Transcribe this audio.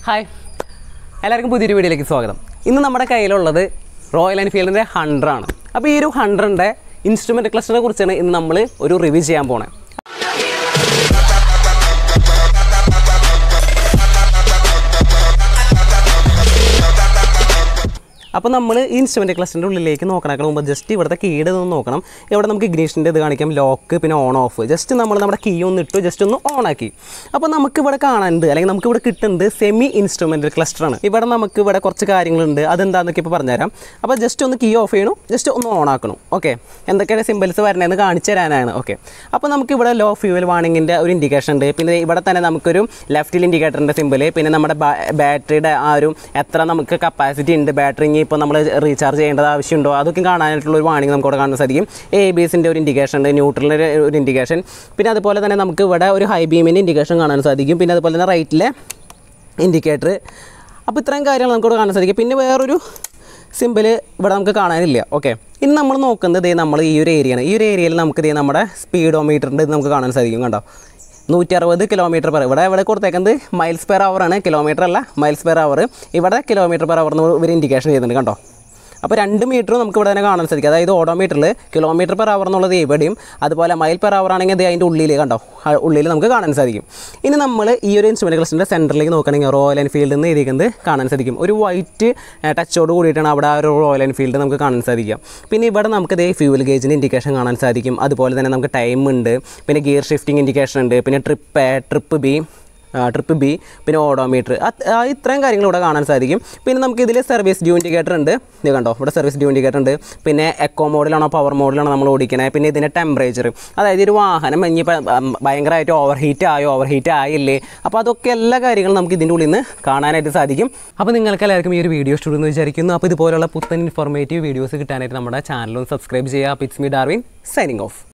hi എല്ലാവർക്കും പുതിയൊരു വീഡിയോയിലേക്ക് സ്വാഗതം ഇന്ന് നമ്മുടെ കയ്യിലുള്ളത് റോയൽ എൻഫീൽഡിൻ്റെ ഹൺഡ്രഡ് ആണ് അപ്പോൾ ഈ ഒരു ഹൺഡ്രഡിൻ്റെ ഇൻസ്ട്രുമെൻറ്റ് ക്ലസ്റ്ററിനെ കുറിച്ചാണ് ഇന്ന് നമ്മൾ ഒരു റിവ്യൂ ചെയ്യാൻ പോണേ അപ്പോൾ നമ്മൾ ഈ ഇൻസ്ട്രുമെൻറ്റ് ക്ലസ്റ്ററിൻ്റെ ഉള്ളിലേക്ക് നോക്കണേക്കാൾ മുമ്പ് ജസ്റ്റ് ഇവിടുത്തെ കീയുടെ ഒന്ന് നോക്കണം ഇവിടെ നമുക്ക് ഇഗ്നീഷൻ്റെ ഇത് കാണിക്കാം ലോക്ക് പിന്നെ ഓൺ ഓഫ് ജസ്റ്റ് നമ്മൾ നമ്മുടെ കീ ഒന്ന് ഇട്ടു ജസ്റ്റ് ഒന്ന് ഓൺ ആക്കി അപ്പോൾ നമുക്ക് ഇവിടെ കാണാനുണ്ട് അല്ലെങ്കിൽ നമുക്ക് ഇവിടെ കിട്ടുന്നത് സെമി ഇൻസ്ട്രുമെൻ്റ് ക്ലസ്റ്ററാണ് ഇവിടെ നമുക്ക് ഇവിടെ കുറച്ച് കാര്യങ്ങളുണ്ട് അതെന്താണെന്നൊക്കെ ഇപ്പോൾ പറഞ്ഞുതരാം അപ്പോൾ ജസ്റ്റ് ഒന്ന് കീ ഓഫ് ചെയ്യണം ജസ്റ്റ് ഒന്ന് ഓൺ ആക്കണം ഓക്കെ എന്തൊക്കെയാണ് സിമ്പിൾസ് വരണതെന്ന് കാണിച്ചു തരാനാണ് ഓക്കെ അപ്പോൾ നമുക്ക് ഇവിടെ ലോ ഫ്യൂവൽ വാണിങ്ങിൻ്റെ ഒരു ഇൻഡിക്കേഷൻ ഉണ്ട് പിന്നെ ഇവിടെ തന്നെ നമുക്കൊരു ലെഫ്റ്റിൽ ഇൻഡിക്കേറ്ററിൻ്റെ സിമ്പിൾ പിന്നെ നമ്മുടെ ബാറ്ററിയുടെ ആ ഒരു എത്ര നമുക്ക് കപ്പാസിറ്റി ഉണ്ട് ബാറ്ററി ഇനി ഇപ്പോൾ നമ്മൾ റീചാർജ് ചെയ്യേണ്ടത് ആവശ്യമുണ്ടോ അതൊക്കെ കാണാനായിട്ടുള്ള ഒരു വാണിംഗ് നമുക്ക് ഇവിടെ കാണാൻ സാധിക്കും എ ബി എസിൻ്റെ ഒരു ഇൻഡിക്കേഷൻ ഉണ്ട് ന്യൂട്രലിൻ്റെ ഒരു ഇൻഡിക്കേഷൻ പിന്നെ അതുപോലെ തന്നെ നമുക്ക് ഇവിടെ ഒരു ഹൈ ബീമിൻ്റെ ഇൻഡിക്കേഷൻ കാണാൻ സാധിക്കും പിന്നെ അതുപോലെ തന്നെ റൈറ്റിലെ ഇൻഡിക്കേറ്റർ അപ്പോൾ ഇത്രയും കാര്യങ്ങൾ നമുക്ക് ഇവിടെ കാണാൻ സാധിക്കും പിന്നെ വേറൊരു സിമ്പിൾ ഇവിടെ നമുക്ക് കാണാനില്ല ഓക്കെ ഇനി നമ്മൾ നോക്കുന്നത് ദേ നമ്മൾ ഈ ഒരു ഏരിയയാണ് ഈ ഒരു ഏരിയയിൽ നമുക്ക് ദേ നമ്മുടെ സ്പീഡോമീറ്ററിൻ്റെ ഇത് നമുക്ക് കാണാൻ സാധിക്കും കണ്ടോ നൂറ്റി അറുപത് കിലോമീറ്റർ പെർ ഇവിടെ ഇവിടെ കൊടുത്തേക്കുന്നത് മൈൽസ് പെർ അവർ ആണ് കിലോമീറ്റർ അല്ല മൈൽസ് പെർ അവർ ഇവിടെ കിലോമീറ്റർ പെർ അവർ എന്ന് ഒരു ഇൻഡിക്കേഷൻ ചെയ്യുന്നുണ്ട് കണ്ടോ അപ്പോൾ രണ്ട് മീറ്ററും നമുക്ക് ഇവിടെ തന്നെ കാണാൻ സാധിക്കും അതായത് ഓഡോമീറ്ററിൽ കിലോമീറ്റർ പെർ അവർ എന്നുള്ളത് എവിടെയും അതുപോലെ മൈൽ പെർ അവർ ആണെങ്കിൽ ഇത് അതിൻ്റെ ഉള്ളിൽ കണ്ടോ ആ ഉള്ളിൽ നമുക്ക് കാണാൻ സാധിക്കും ഇനി നമ്മൾ ഈ ഒരു ഇൻസ്ട്രുമെൻറ്റ് ക്ലസ്റ്ററിൻ്റെ സെൻറ്ററിലേക്ക് നോക്കുകയാണെങ്കിൽ റോയൽ എൻഫീൽഡ് എന്ന് എഴുതിക്കുന്നത് കാണാൻ സാധിക്കും ഒരു വൈറ്റ് ടച്ചോട് കൂടിയിട്ടാണ് അവിടെ ആ ഒരു റോയൽ എൻഫീൽഡ് നമുക്ക് കാണാൻ സാധിക്കുക പിന്നെ ഇവിടെ നമുക്ക് ഇതേ ഫ്യൂവൽ ഗേജിൻ്റെ ഇൻഡിക്കേഷൻ കാണാൻ സാധിക്കും അതുപോലെ തന്നെ നമുക്ക് ടൈം ഉണ്ട് പിന്നെ ഗിയർ ഷിഫ്റ്റിംഗ് ഇൻഡിക്കേഷൻ ഉണ്ട് പിന്നെ trip A trip B trip B പിന്നെ ഓഡോമീറ്റർ ഇത്രയും കാര്യങ്ങൾ ഇവിടെ കാണാൻ സാധിക്കും പിന്നെ നമുക്ക് ഇതിൽ സർവീസ് ഡ്യൂ ഇൻഡിക്കേറ്റർ ഉണ്ട് ഇത് കണ്ടോ ഇവിടെ സർവീസ് ഡ്യൂ ഇൻഡിക്കേറ്റർ ഉണ്ട് പിന്നെ എക്കോ മോഡിലാണോ പവർ മോഡിലാണോ നമ്മൾ ഓടിക്കണേ പിന്നെ ഇതിൻ്റെ ടെമ്പറേച്ചർ അതായത് ഒരു വാഹനം ഇനിയിപ്പോൾ ഭയങ്കരമായിട്ട് ഓവർ ഹീറ്റ് ആയോ ഓവർ ഹീറ്റ് ആയില്ലേ അപ്പോൾ അതൊക്കെ എല്ലാ കാര്യങ്ങളും നമുക്ക് ഇതിൻ്റെ ഉള്ളിൽ നിന്ന് കാണാനായിട്ട് സാധിക്കും അപ്പോൾ നിങ്ങൾക്ക് എല്ലാവർക്കും ഈ ഒരു വീഡിയോ ഇഷ്ടപ്പെടുന്നു വിചാരിക്കുന്നു അപ്പോൾ ഇതുപോലുള്ള പുത്തൻ ഇൻഫോർമേറ്റീവ് വീഡിയോസ് കിട്ടാനായിട്ട് നമ്മുടെ ചാനലും സബ്സ്ക്രൈബ് ചെയ്യുക അപ്പോൾ it's me Darwin signing of